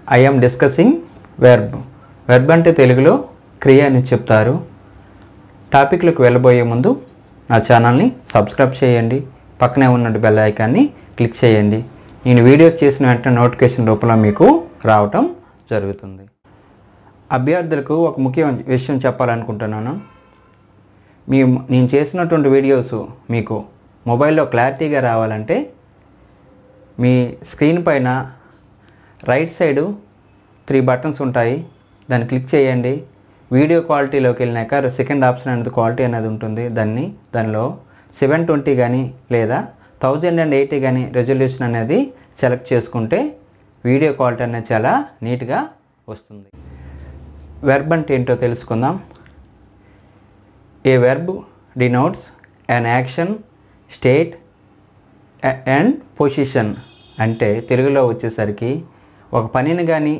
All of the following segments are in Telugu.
I am discussing verb verb అంటే తెలుగులో క్రియ అని చెప్తారు టాపిక్లకు వెళ్ళబోయే ముందు నా ఛానల్ని సబ్స్క్రైబ్ చేయండి పక్కనే ఉన్న బెల్ ఐకాన్ని క్లిక్ చేయండి నేను వీడియో చేసిన వెంటనే నోటిఫికేషన్ రూపంలో మీకు రావటం జరుగుతుంది అభ్యర్థులకు ఒక ముఖ్య విషయం చెప్పాలనుకుంటున్నాను మీ నేను చేసినటువంటి వీడియోస్ మీకు మొబైల్లో క్లారిటీగా రావాలంటే మీ స్క్రీన్ పైన రైట్ సైడు త్రీ బటన్స్ ఉంటాయి దాన్ని క్లిక్ చేయండి వీడియో క్వాలిటీలోకి వెళ్ళినాక సెకండ్ ఆప్షన్ అనేది క్వాలిటీ అనేది ఉంటుంది దాన్ని దానిలో సెవెన్ ట్వంటీ కానీ లేదా థౌజండ్ అండ్ ఎయిటీ కానీ రెజల్యూషన్ అనేది సెలెక్ట్ చేసుకుంటే వీడియో క్వాలిటీ అనేది చాలా నీట్గా వస్తుంది వెర్బ్ అంటే ఏంటో తెలుసుకుందాం a verb denotes an action state and position అంటే తెలుగులో వచ్చేసరికి ఒక పనిని కానీ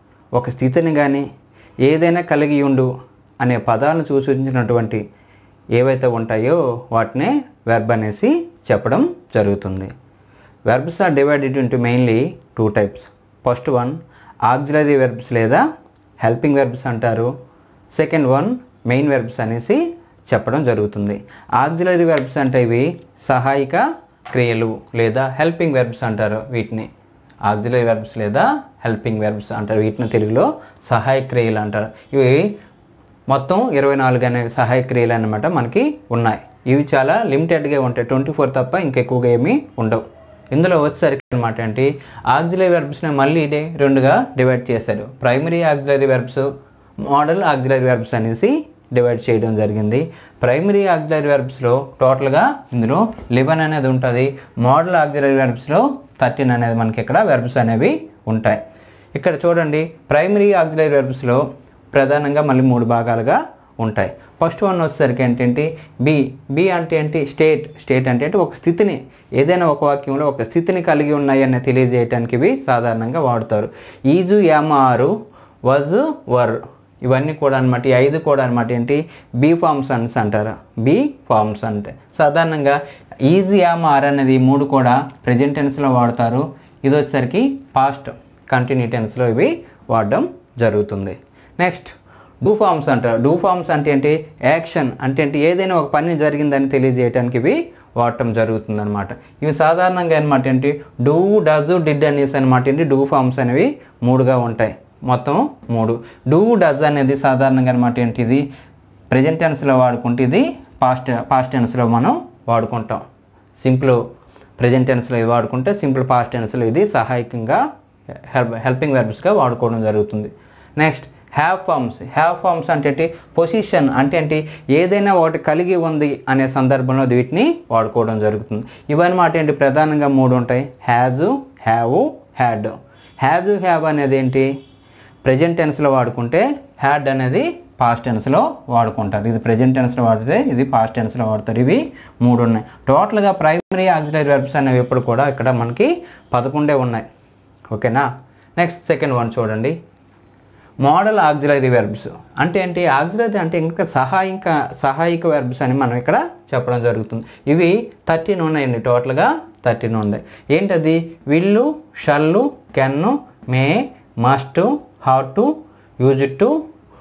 ఒక స్థితిని కానీ ఏదైనా కలిగి ఉండు అనే పదాలను సూచించినటువంటి ఏవైతే ఉంటాయో వాటినే వెర్బ్ అనేసి చెప్పడం జరుగుతుంది verbs are divided into mainly two types first one auxiliary verbs లేదా హెల్పింగ్ వెర్బ్స్ అంటారు సెకండ్ వన్ మెయిన్ వెర్బ్స్ అనేసి చెప్పడం జరుగుతుంది ఆక్సిలరీ వెర్బ్స్ అంటే ఇవి సహాయక క్రియలు లేదా హెల్పింగ్ వెర్బ్స్ అంటారు వీటిని ఆక్సిలరీ వెర్బ్స్ లేదా హెల్పింగ్ వెర్బ్స్ అంటారు వీటిని తెలుగులో సహాయ క్రియలు అంటారు ఇవి మొత్తం ఇరవై నాలుగు అనే సహాయ క్రియలు అనమాట మనకి ఉన్నాయి ఇవి చాలా లిమిటెడ్గా ఉంటాయి ట్వంటీ ఫోర్ తప్ప ఇంకెక్కువగా ఏమీ ఉండవు ఇందులో వచ్చేసరికి అనమాట ఏంటి ఆక్సిలరీ వెర్బ్స్ని మళ్ళీ ఇదే రెండుగా డివైడ్ చేశారు primary auxiliary verbs modal auxiliary verbs అనేసి డివైడ్ చేయడం జరిగింది ప్రైమరీ ఆక్సిలరీ వెర్బ్స్లో టోటల్గా ఇందులో లెవెన్ అనేది ఉంటుంది మోడల్ ఆక్సిలరీ వెర్బ్స్లో థర్టీన్ అనేది మనకి ఇక్కడ వెర్బ్స్ అనేవి ఉంటాయి ఇక్కడ చూడండి ప్రైమరీ ఆక్సిలరీ వెర్బ్స్లో ప్రధానంగా మళ్ళీ మూడు భాగాలుగా ఉంటాయి ఫస్ట్ వన్ వచ్చేసరికి ఏంటంటే బి బి అంటే ఏంటి స్టేట్ స్టేట్ అంటే ఏంటి ఒక స్థితిని ఏదైనా ఒక వాక్యంలో ఒక స్థితిని కలిగి ఉన్నాయని తెలియజేయడానికి ఇవి సాధారణంగా వాడతారు ఈజు యామారు వజ్ వర్ ఇవన్నీ కూడా అనమాట ఈ ఐదు కూడా అనమాట ఏంటి బీ ఫార్మ్స్ అన్స్ అంటారు బీ ఫార్మ్స్ అంటే సాధారణంగా ఈజీ యామ్ ఆర్ అనేది ఈ మూడు కూడా ప్రజెంట్ టెన్స్లో వాడతారు ఇది వచ్చేసరికి పాస్ట్ కంటిన్యూ టెన్స్లో ఇవి వాడడం జరుగుతుంది నెక్స్ట్ డూ ఫార్మ్స్ అంటారు డూ ఫార్మ్స్ అంటే ఏంటి యాక్షన్ అంటే ఏంటి ఏదైనా ఒక పని జరిగిందని తెలియజేయడానికి ఇవి వాడటం జరుగుతుంది అనమాట ఇవి సాధారణంగా అనమాట ఏంటి డూ డజ్ డిడ్ అనేసి అనమాట ఏంటి డూ ఫార్మ్స్ అనేవి మూడుగా ఉంటాయి మొత్తం మూడు డూ డజ్ అనేది సాధారణంగా అనమాట ఏంటి ఇది ప్రజెంట్ టెన్స్లో వాడుకుంటే ఇది పాస్ట్ పాస్ట్ టెన్స్లో మనం వాడుకుంటాం సింపుల్ ప్రజెంట్ టెన్స్లో ఇది వాడుకుంటే సింపుల్ పాస్ట్ టెన్స్లో ఇది సహాయకంగా హెల్ప్ హెల్పింగ్ వెర్బ్స్గా వాడుకోవడం జరుగుతుంది next have forms have forms అంటే ఏంటి పొజిషన్ అంటే ఏంటి ఏదైనా ఒకటి కలిగి ఉంది అనే సందర్భంలో వీటిని వాడుకోవడం జరుగుతుంది ఇవన్నమాట ఏంటి ప్రధానంగా మూడు ఉంటాయి has have had has have అనేది ఏంటి ప్రజెంట్ టెన్స్లో వాడుకుంటే హ్యాడ్ అనేది పాస్ట్ టెన్స్లో వాడుకుంటారు ఇది ప్రజెంట్ టెన్స్లో వాడితే ఇది పాస్ట్ టెన్స్లో వాడతారు ఇవి మూడు ఉన్నాయి టోటల్గా ప్రైమరీ ఆక్సిలరీ వెర్బ్స్ అనేవి ఎప్పుడు కూడా ఇక్కడ మనకి పదకొండే ఉన్నాయి ఓకేనా నెక్స్ట్ సెకండ్ వన్ చూడండి మోడల్ ఆక్సిలరీ వెర్బ్స్ అంటే ఏంటి ఆక్సిలరీ అంటే ఇంకా సహాయక సహాయక వెర్బ్స్ అని మనం ఇక్కడ చెప్పడం జరుగుతుంది ఇవి థర్టీన్ ఉన్నాయండి టోటల్గా థర్టీన్ ఉన్నాయి ఏంటది will shall can may must how to use to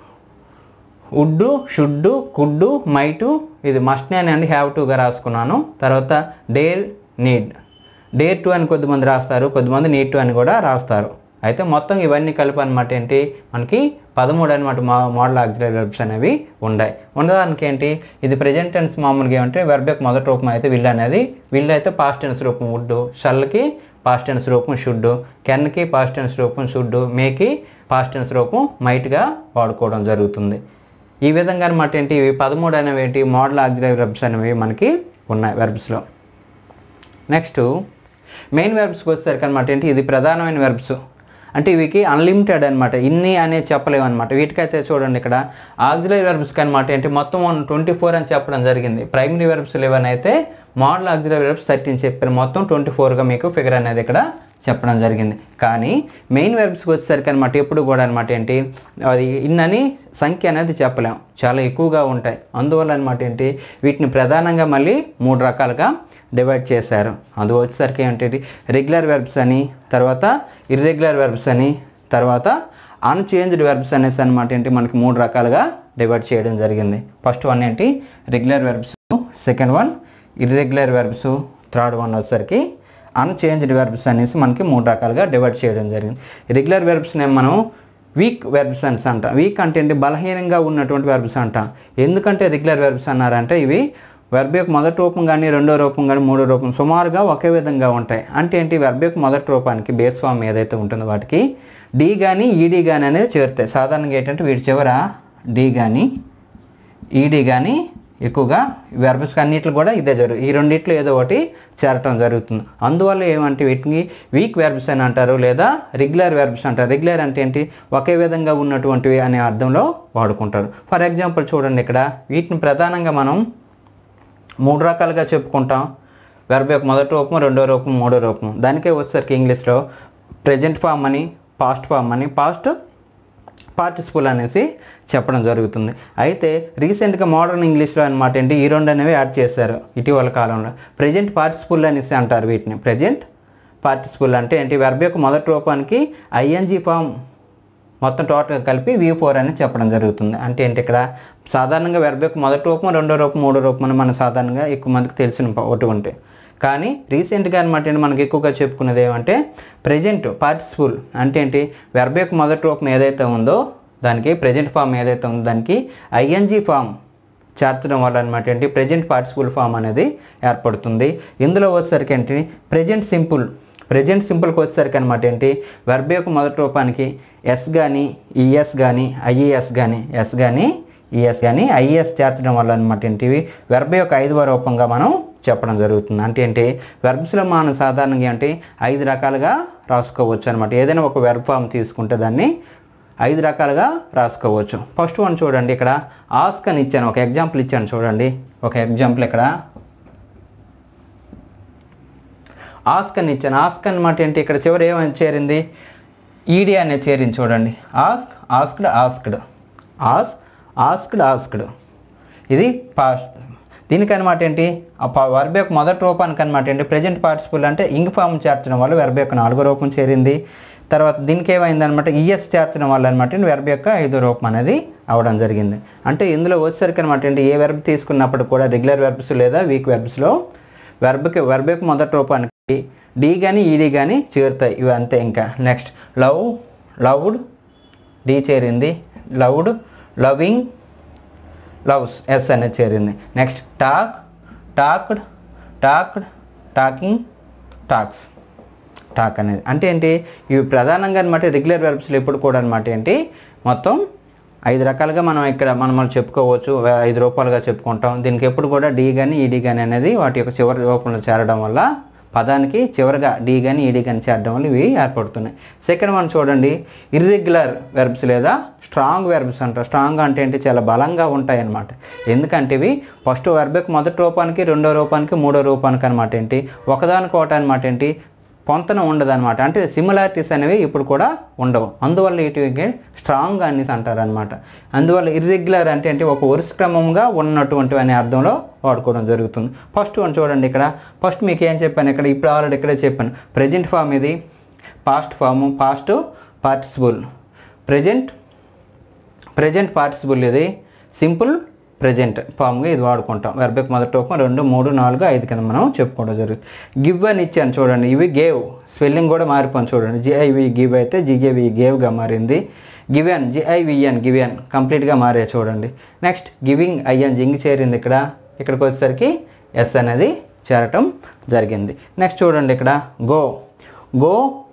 would should could might ఇది మస్ట్ నేను అండి హ్యావ్ టుగా రాసుకున్నాను తర్వాత డేర్ నీడ్ డేర్ టు అని కొద్దిమంది రాస్తారు కొద్దిమంది నీడ్ టు అని కూడా రాస్తారు అయితే మొత్తం ఇవన్నీ కలిపి అనమాట ఏంటి మనకి పదమూడు అనమాట మా మోడల్ ఆక్సిలరీ వెర్బ్స్ అనేవి ఉన్నాయి ఉండడానికి ఏంటి ఇది ప్రజెంట్ టెన్స్ మామూలుగా ఏమంటే వెర్బ్ యొక్క మొదటి రూపం అయితే విల్ అనేది విల్ అయితే పాస్ట్ టెన్స్ రూపం వుడ్డు షల్కి పాస్ట్ టెన్స్ రూపం షుడ్డు కెన్కి పాస్ట్ టెన్స్ రూపం షుడ్డు మేకి పాస్ట్ టెన్స్ రూపం మైట్గా వాడుకోవడం జరుగుతుంది ఈ విధంగా అనమాట ఏంటి ఇవి పదమూడు అనేవి ఏంటి మోడల్ ఆక్సిలరీ వెర్బ్స్ అనేవి మనకి ఉన్నాయి వెర్బ్స్లో నెక్స్ట్ మెయిన్ వెర్బ్స్కి వచ్చేసరికి అనమాట ఏంటి ఇది ప్రధానమైన వెర్బ్స్ అంటే వీకి అన్లిమిటెడ్ అనమాట ఇన్ని అనేది చెప్పలేము అనమాట వీటికైతే చూడండి ఇక్కడ ఆక్సిలరీ వెర్బ్స్కి అనమాట ఏంటి మొత్తం ట్వంటీ ఫోర్ అని చెప్పడం జరిగింది ప్రైమరీ వెర్బ్స్ లెవెన్ అయితే మోడల్ ఆక్సిలరీ వెర్బ్స్ థర్టీన్ చెప్పారు మొత్తం ట్వంటీ ఫోర్గా మీకు ఫిగర్ అనేది ఇక్కడ చెప్పడం జరిగింది కానీ మెయిన్ వెర్బ్స్కి వచ్చేసరికి అనమాట ఎప్పుడు కూడా అనమాట ఏంటి అది ఇన్నని సంఖ్య అనేది చెప్పలేం చాలా ఎక్కువగా ఉంటాయి అందువల్ల అనమాట ఏంటి వీటిని ప్రధానంగా మళ్ళీ మూడు రకాలుగా డివైడ్ చేశారు అది వచ్చేసరికి ఏంటి రెగ్యులర్ వెర్బ్స్ అని తర్వాత ఇర్రెగ్యులర్ వెర్బ్స్ అని తర్వాత అన్చేంజ్డ్ వెర్బ్స్ అనేసి అనమాట ఏంటి మనకి మూడు రకాలుగా డివైడ్ చేయడం జరిగింది ఫస్ట్ వన్ ఏంటి regular verbs second one irregular verbs third one వచ్చేసరికి అన్చేంజ్డ్ వెర్బ్స్ అనేసి మనకి మూడు రకాలుగా డివైడ్ చేయడం జరిగింది రెగ్యులర్ వెర్బ్స్ని మనం వీక్ వెర్బ్స్ అని అంటాం వీక్ అంటే ఏంటి బలహీనంగా ఉన్నటువంటి వెర్బ్స్ అంటాం ఎందుకంటే రెగ్యులర్ వెర్బ్స్ అన్నారంటే ఇవి వెర్బ్ యొక్క మొదటి రూపం కానీ రెండో రూపం కానీ మూడో రూపం సుమారుగా ఒకే విధంగా ఉంటాయి అంటే ఏంటి వెర్బ్ యొక్క మొదటి రూపానికి బేస్ ఫామ్ ఏదైతే ఉంటుందో వాటికి డి కానీ ఈడీ కానీ అనేది చేరుతాయి సాధారణంగా ఏంటంటే వీటి చివర డి కానీ ఈడీ కానీ ఎక్కువగా వెర్బ్స్ అన్నిట్లు కూడా ఇదే జరుగు ఈ రెండిట్లో ఏదో ఒకటి చేరటం జరుగుతుంది అందువల్ల ఏమంటే వీటిని వీక్ వెర్బ్స్ అని అంటారు లేదా రెగ్యులర్ వెర్బ్స్ అంటారు రెగ్యులర్ అంటే ఏంటి ఒకే విధంగా ఉన్నటువంటివి అనే అర్థంలో వాడుకుంటారు ఫర్ ఎగ్జాంపుల్ చూడండి ఇక్కడ వీటిని ప్రధానంగా మనం మూడు రకాలుగా చెప్పుకుంటాం వెర్బ్ యొక్క మొదటి రూపం రెండో రూపం మూడో రూపం దానికే వచ్చేసరికి ఇంగ్లీష్లో ప్రజెంట్ ఫామ్ అని పాస్ట్ ఫామ్ అని పాస్ట్ పార్టిసిపుల్ అనేసి చెప్పడం జరుగుతుంది అయితే రీసెంట్గా మోడర్న్ ఇంగ్లీష్లో అనమాట ఏంటి ఈ రెండు అనేవి యాడ్ చేశారు ఇటీవల కాలంలో ప్రజెంట్ పార్టిసిపుల్ అనేసి అంటారు వీటిని ప్రజెంట్ పార్టిసిపుల్ అంటే ఏంటి వెర్బ్ యొక్క మొదటి రూపానికి ఐఎన్జీ ఫామ్ మొత్తం టోటల్ కలిపి వి ఫోర్ అని చెప్పడం జరుగుతుంది అంటే ఏంటి ఇక్కడ సాధారణంగా వెర్బ్ యొక్క మొదటి రూపం రెండో రూపం మూడో రూపం అని మన సాధారణంగా ఎక్కువ మందికి తెలిసిన ప- ఒకటి ఉంటాయి కానీ రీసెంట్గా అనమాట ఏంటి మనకి ఎక్కువగా చెప్పుకునేది ఏమంటే ప్రజెంట్ పార్టిసిపుల్ అంటే ఏంటి వెర్బ్ యొక్క మొదటి రూపం ఏదైతే ఉందో దానికి ప్రజెంట్ ఫామ్ ఏదైతే ఉందో దానికి ఐఎన్జీ ఫామ్ చేర్చడం వల్ల అనమాట ఏంటి ప్రజెంట్ పార్టిసిపుల్ ఫామ్ అనేది ఏర్పడుతుంది ఇందులో వచ్చేసరికి ఏంటి ప్రజెంట్ సింపుల్ ప్రజెంట్ సింపుల్కి వచ్చేసరికి అనమాట ఏంటి వెర్బ్ యొక్క మొదటి రూపానికి ఎస్ కానీ ఈఎస్ కానీ ఐఈఎస్ కానీ ఎస్ కానీ ఈఎస్ కానీ ఐఈఎస్ చేర్చడం వల్ల అనమాట ఏంటివి వెర్బ్ యొక్క ఐదవ రూపంగా మనం చెప్పడం జరుగుతుంది అంటే ఏంటి వెర్బ్స్లో మనం సాధారణంగా ఏంటి ఐదు రకాలుగా రాసుకోవచ్చు అనమాట ఏదైనా ఒక వెర్బ్ ఫామ్ తీసుకుంటే దాన్ని ఐదు రకాలుగా రాసుకోవచ్చు ఫస్ట్ వన్ చూడండి ఇక్కడ ఆస్క్ అని ఇచ్చాను ఒక ఎగ్జాంపుల్ ఇచ్చాను చూడండి ఒక ఎగ్జాంపుల్ ఇక్కడ ఆస్క్ అని ఇచ్చాను ఆస్క్ అనమాట ఏంటి ఇక్కడ చివరి ఏమని చేరింది ఈడి అనేది చేరింది చూడండి ask asked asked ask asked asked ఇది పాస్ట్ దీనికి అనమాట ఏంటి ఆ ప- వెర్బ్ యొక్క మొదటి రూపానికి అనమాట ఏంటి ప్రజెంట్ పార్టిసిపుల్ అంటే ఇంగ్ ఫామ్ చేర్చడం వల్ల వెర్బ్ యొక్క నాలుగో రూపం చేరింది తర్వాత దీనికి ఏమైంది అనమాట ఈఎస్ చేర్చడం వల్ల అనమాట వెర్బ్ యొక్క ఐదో రూపం అనేది అవడం జరిగింది అంటే ఇందులో వచ్చేసరికి అనమాట ఏంటి ఏ వెర్బ్ తీసుకున్నప్పుడు కూడా రెగ్యులర్ వెర్బ్స్ లేదా వీక్ వెర్బ్స్లో వెర్బ్కి వెర్బ్ యొక్క మొదటి రూపానికి డి కానీ ఈడి కానీ చేరుతాయి ఇవి అంతే ఇంకా నెక్స్ట్ లవ్ లవ్డ్ డి చేరింది లవ్డ్ లవింగ్ లవ్స్ ఎస్ అనేది చేరింది next talk talked talked talking talks talk అనేది అంటే ఏంటి ఇవి ప్రధానంగా అనమాట రెగ్యులర్ వెర్బ్స్లో ఎప్పుడు కూడా అనమాట ఏంటి మొత్తం ఐదు రకాలుగా మనం ఇక్కడ మనం మనం చెప్పుకోవచ్చు వే- ఐదు రూపాయలుగా చెప్పుకుంటాం దీనికి ఎప్పుడు కూడా డి కానీ ఈడి కానీ అనేది వాటి యొక్క చివరి రూపంలో చేరడం వల్ల పదానికి చివరిగా డి కానీ ఈడి కానీ చేరడం వల్ల ఇవి ఏర్పడుతున్నాయి సెకండ్ వన్ చూడండి ఇర్రెగ్యులర్ వెర్బ్స్ లేదా స్ట్రాంగ్ వెర్బ్స్ అంటారు స్ట్రాంగ్ అంటే ఏంటి చాలా బలంగా ఉంటాయి అన్నమాట ఎందుకంటే ఇవి ఫస్ట్ వెర్బ్కి మొదటి రూపానికి రెండో రూపానికి మూడో రూపానికి అనమాట ఏంటి ఒకదానికొకటి అనమాట ఏంటి పొంతన ఉండదు అనమాట అంటే సిమిలారిటీస్ అనేవి ఇప్పుడు కూడా ఉండవు అందువల్ల వీటికి స్ట్రాంగ్ అనేసి అంటారు అనమాట అందువల్ల ఇర్రెగ్యులర్ అంటే అంటే ఒక వరుస క్రమంగా ఉన్నటువంటి అనే అర్థంలో వాడుకోవడం జరుగుతుంది ఫస్ట్ వన్ చూడండి ఇక్కడ ఫస్ట్ మీకు ఏం చెప్పాను ఇక్కడ ఇప్పుడు ఆల్రెడీ ఇక్కడే చెప్పాను ప్రజెంట్ ఫామ్ ఇది past form past participle present present participle ఇది సింపుల్ ప్రజెంట్ ఫామ్గా ఇది వాడుకుంటాం వెర్బెక్ మొదటి రూపం రెండు మూడు నాలుగు ఐదు కింద మనం చెప్పుకోవడం జరుగుతుంది గివ్ అని ఇచ్చాను చూడండి ఇవి గేవ్ స్పెల్లింగ్ కూడా మారిపోయింది చూడండి జిఐవి గివ్ అయితే జిగేవి గేవ్గా మారింది గివెన్ జిఐవిఎన్ గివెన్ కంప్లీట్గా మారే చూడండి నెక్స్ట్ గివింగ్ ఐఎన్ జింగ్ చేరింది ఇక్కడ ఇక్కడికి వచ్చేసరికి ఎస్ అనేది చేరటం జరిగింది నెక్స్ట్ చూడండి ఇక్కడ గో గో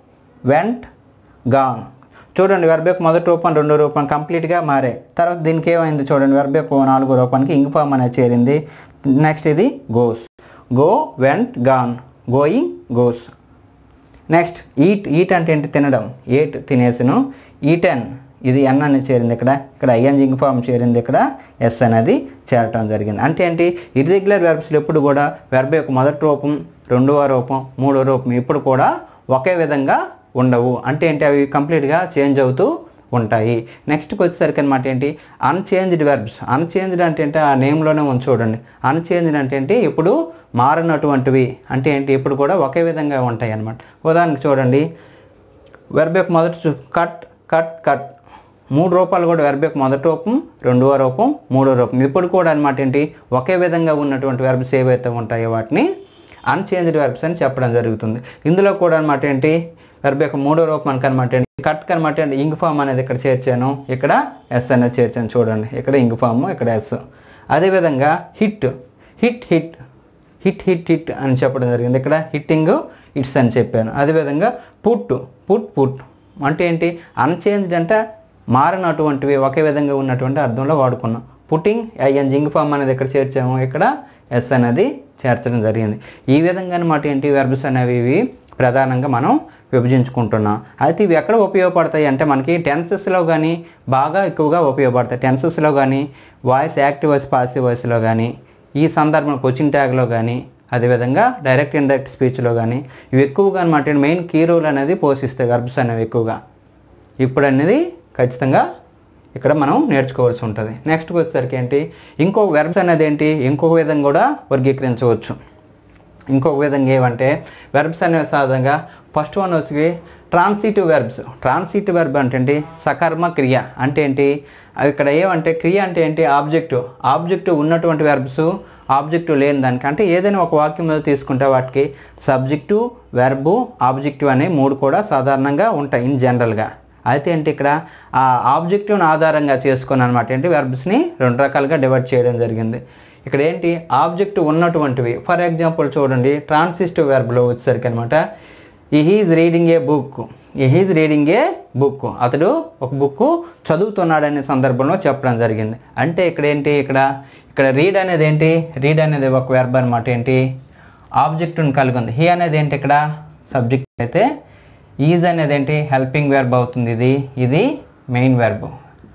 వెంట్ గాన్ చూడండి వెర్బెక్ మొదటి రూపం రెండో రూపం కంప్లీట్గా మారే తర్వాత దీనికి ఏమైంది చూడండి వెర్బెక్ నాలుగో రూపానికి ఇంగ్ ఫామ్ అనేది చేరింది నెక్స్ట్ ఇది goes go went gone going goes next eat eat అంటే ఏంటి తినడం ఏట్ తినేసిను ఈటెన్ ఇది ఎన్ అనేది చేరింది ఇక్కడ ఇక్కడ ఐఎన్ జింగ్ ఫామ్ చేరింది ఇక్కడ ఎస్ అనేది చేరటం జరిగింది అంటే ఏంటి ఇర్రెగ్యులర్ వెర్బ్స్లో ఎప్పుడు కూడా వెర్బ్ యొక్క మొదటి రూపం రెండవ రూపం మూడో రూపం ఎప్పుడు కూడా ఒకే విధంగా ఉండవు అంటే ఏంటి అవి కంప్లీట్గా చేంజ్ అవుతూ ఉంటాయి నెక్స్ట్కి వచ్చేసరికి అనమాట ఏంటి అన్చేంజ్డ్ వెర్బ్స్ అన్చేంజ్డ్ అంటే ఏంటి ఆ నేమ్లోనే ఉంది చూడండి అన్చేంజ్డ్ అంటే ఏంటి ఇప్పుడు మారినటువంటివి అంటే ఏంటి ఇప్పుడు కూడా ఒకే విధంగా ఉంటాయి అన్నమాట ఉదాహరణకి చూడండి వెర్బ్ యొక్క మొదటి చూ- కట్ కట్ కట్ మూడు రూపాయలు కూడా వెర్బ్ యొక్క మొదటి రూపం రెండవ రూపం మూడో రూపం ఇప్పుడు కూడా అనమాట ఏంటి ఒకే విధంగా ఉన్నటువంటి వెర్బ్స్ ఏవైతే ఉంటాయో వాటిని అన్చేంజ్డ్ వెర్బ్స్ అని చెప్పడం జరుగుతుంది ఇందులో కూడా అనమాట ఏంటి వెర్బ్ యొక్క మూడో రూపం మనకి అనమాట ఏంటి కట్ కనమాట ఏంటి ఇంగ్ ఫామ్ అనేది ఇక్కడ చేర్చాను ఇక్కడ ఎస్ అనేది చేర్చాను చూడండి ఇక్కడ ఇంగ్ ఫామ్ ఇక్కడ ఎస్ అదేవిధంగా hit hit hit hit hit hit అని చెప్పడం జరిగింది ఇక్కడ హిట్టింగ్ ఇట్స్ అని చెప్పాను అదేవిధంగా పుట్ పుట్ పుట్ అంటే ఏంటి అన్చేంజ్డ్ అంటే మారినటువంటివి ఒకే విధంగా ఉన్నటువంటి అర్థంలో వాడుకున్నాం పుట్టింగ్ ఐఎన్ జింగ్ ఫామ్ అనేది ఇక్కడ చేర్చాము ఇక్కడ ఎస్ అనేది చేర్చడం జరిగింది ఈ విధంగా అనమాట ఏంటి వెర్బ్స్ అనేవి ఇవి ప్రధానంగా మనం విభజించుకుంటున్నాం అయితే ఇవి ఎక్కడ ఉపయోగపడతాయి అంటే మనకి టెన్సెస్లో కానీ బాగా ఎక్కువగా ఉపయోగపడతాయి టెన్సెస్లో కానీ వాయిస్ యాక్టివ్ వాయిస్ పాసివ్ వాయిస్లో కానీ ఈ సందర్భంలో కోచింగ్ ట్యాగ్లో కానీ అదేవిధంగా డైరెక్ట్ ఇండైరెక్ట్ స్పీచ్లో కానీ ఇవి ఎక్కువగా అనమాట మెయిన్ కీ రోల్ అనేది పోషిస్తాయి వెర్బ్స్ అనేవి ఎక్కువగా ఇప్పుడు అనేది ఖచ్చితంగా ఇక్కడ మనం నేర్చుకోవాల్సి ఉంటుంది నెక్స్ట్ వచ్చేసరికి ఏంటి ఇంకొక వెర్బ్స్ అనేది ఏంటి ఇంకొక విధంగా కూడా వర్గీకరించవచ్చు ఇంకొక విధంగా ఏమంటే వెర్బ్స్ అనేవి సాధారణంగా ఫస్ట్ వన్ వచ్చి ట్రాన్సిటివ్ వెర్బ్స్ ట్రాన్సిటివ్ వెర్బ్ అంటే ఏంటి సకర్మ క్రియ అంటే ఏంటి అవి ఇక్కడ ఏమంటే క్రియ అంటే ఏంటి ఆబ్జెక్టివ్ ఆబ్జెక్టివ్ ఉన్నటువంటి వెర్బ్స్ ఆబ్జెక్టివ్ లేని దానికి అంటే ఏదైనా ఒక వాక్యం మీద తీసుకుంటే వాటికి సబ్జెక్టివ్ వెర్బు ఆబ్జెక్టివ్ అనే మూడు కూడా సాధారణంగా ఉంటాయి ఇన్ జనరల్గా అయితే ఏంటి ఇక్కడ ఆ ఆబ్జెక్టివ్ని ఆధారంగా చేసుకొని అనమాట ఏంటి వెర్బ్స్ని రెండు రకాలుగా డివైడ్ చేయడం జరిగింది ఇక్కడ ఏంటి ఆబ్జెక్ట్ ఉన్నటువంటివి ఫర్ ఎగ్జాంపుల్ చూడండి ట్రాన్సిస్టివ్ వెర్బ్లో వచ్చేసరికి అనమాట ఈ హీజ్ రీడింగ్ ఏ బుక్ ఈ హీజ్ రీడింగ్ ఏ బుక్ అతడు ఒక బుక్ చదువుతున్నాడనే సందర్భంలో చెప్పడం జరిగింది అంటే ఇక్కడ ఏంటి ఇక్కడ ఇక్కడ రీడ్ అనేది ఏంటి రీడ్ అనేది ఒక వెర్బ్ అనమాట ఏంటి ఆబ్జెక్ట్ని కలిగి ఉంది హీ అనేది ఏంటి ఇక్కడ సబ్జెక్ట్ అయితే ఈజ్ అనేది ఏంటి హెల్పింగ్ వెర్బ్ అవుతుంది ఇది ఇది మెయిన్ వెర్బ్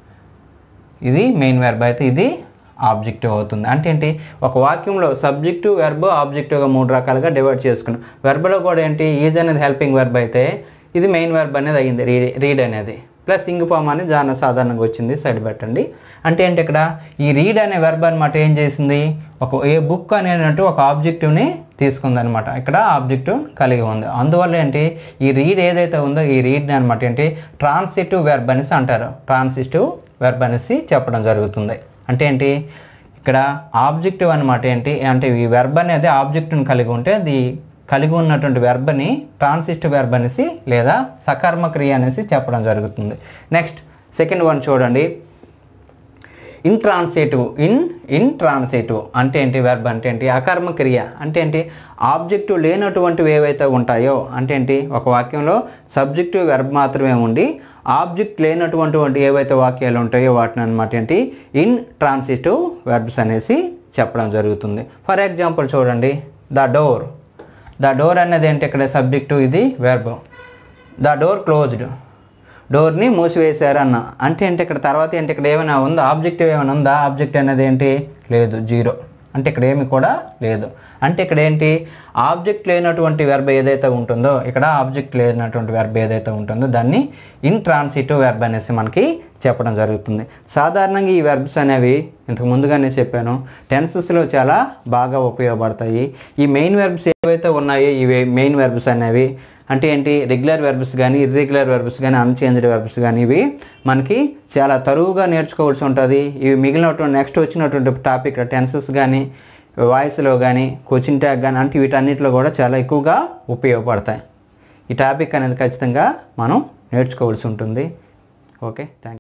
ఇది మెయిన్ వెర్బ్ అయితే ఇది ఆబ్జెక్టివ్ అవుతుంది అంటే ఏంటి ఒక వాక్యంలో సబ్జెక్టివ్ వెర్బ్ ఆబ్జెక్టివ్గా మూడు రకాలుగా డివైడ్ చేసుకున్నాం వెర్బ్లో కూడా ఏంటి ఈజ్ అనేది హెల్పింగ్ వెర్బ్ అయితే ఇది మెయిన్ వెర్బ్ అనేది అయ్యింది రీడ్ రీడ్ అనేది ప్లస్ ఇంగ్ ఫామ్ అనేది చాలా సాధారణంగా వచ్చింది సైడ్ పెట్టండి అంటే ఏంటి ఇక్కడ ఈ రీడ్ అనే వెర్బ్ అనమాట ఏం చేసింది ఒక ఏ బుక్ అనేటట్టు ఒక ఆబ్జెక్టివ్ని తీసుకుంది అనమాట ఇక్కడ ఆబ్జెక్టివ్ కలిగి ఉంది అందువల్ల ఏంటి ఈ రీడ్ ఏదైతే ఉందో ఈ రీడ్ని అనమాట ఏంటి ట్రాన్సిటివ్ వెర్బ్ అనేసి అంటారు ట్రాన్సిటివ్ వెర్బ్ అనేసి చెప్పడం జరుగుతుంది అంటే ఏంటి ఇక్కడ ఆబ్జెక్టివ్ అనమాట ఏంటి అంటే ఈ వెర్బ్ అనేది ఆబ్జెక్ట్ని కలిగి ఉంటే అది కలిగి ఉన్నటువంటి వెర్బ్ని ట్రాన్సిటివ్ వెర్బ్ అనేసి లేదా సకర్మ క్రియ అనేసి చెప్పడం జరుగుతుంది నెక్స్ట్ సెకండ్ వన్ చూడండి ఇంట్రాన్సేటివ్ ఇన్ ఇంట్రాన్సేటివ్ అంటే ఏంటి వెర్బ్ అంటే ఏంటి అకర్మ క్రియ అంటే ఏంటి ఆబ్జెక్టివ్ లేనటువంటివి ఏవైతే ఉంటాయో అంటే ఏంటి ఒక వాక్యంలో సబ్జెక్టివ్ వెర్బ్ మాత్రమే ఉండి ఆబ్జెక్ట్ లేనటువంటి ఏవైతే వాక్యాలు ఉంటాయో వాటిని అనమాట ఏంటి ఇన్ ట్రాన్సిటివ్ వెర్బ్స్ అనేసి చెప్పడం జరుగుతుంది ఫర్ ఎగ్జాంపుల్ చూడండి ద డోర్ ద డోర్ అనేది ఏంటి ఇక్కడ సబ్జెక్టు ఇది వెర్బ్ ద డోర్ క్లోజ్డ్ డోర్ని మూసివేశారు అన్న అంటే ఏంటి ఇక్కడ తర్వాత ఏంటి ఇక్కడ ఏమైనా ఉందా ఆబ్జెక్టివ్ ఏమైనా ఉందా ఆబ్జెక్ట్ అనేది ఏంటి లేదు జీరో అంటే ఇక్కడ ఏమి కూడా లేదు అంటే ఇక్కడ ఏంటి ఆబ్జెక్ట్ లేనటువంటి వెర్బ్ ఏదైతే ఉంటుందో ఇక్కడ ఆబ్జెక్ట్ లేనటువంటి వెర్బ్ ఏదైతే ఉంటుందో దాన్ని ఇన్ ట్రాన్సిటివ్ వెర్బ్ అనేసి మనకి చెప్పడం జరుగుతుంది సాధారణంగా ఈ వెర్బ్స్ అనేవి ఇంతకు ముందుగానే చెప్పాను టెన్సెస్లో చాలా బాగా ఉపయోగపడతాయి ఈ మెయిన్ వెర్బ్స్ ఏవైతే ఉన్నాయో ఇవి మెయిన్ వెర్బ్స్ అనేవి అంటే ఏంటి రెగ్యులర్ వెర్బ్స్ కానీ ఇర్రెగ్యులర్ వెర్బ్స్ కానీ అన్చేంజ్డ్ వెర్బ్స్ కానీ ఇవి మనకి చాలా తరువుగా నేర్చుకోవాల్సి ఉంటుంది ఇవి మిగిలినటువంటి నెక్స్ట్ వచ్చినటువంటి టాపిక్ టెన్సెస్ కానీ వాయిస్లో కానీ కోచింగ్ ట్యాగ్ కానీ అంటే వీటన్నిటిలో కూడా చాలా ఎక్కువగా ఉపయోగపడతాయి ఈ టాపిక్ అనేది ఖచ్చితంగా మనం నేర్చుకోవాల్సి ఉంటుంది ఓకే థ్యాంక్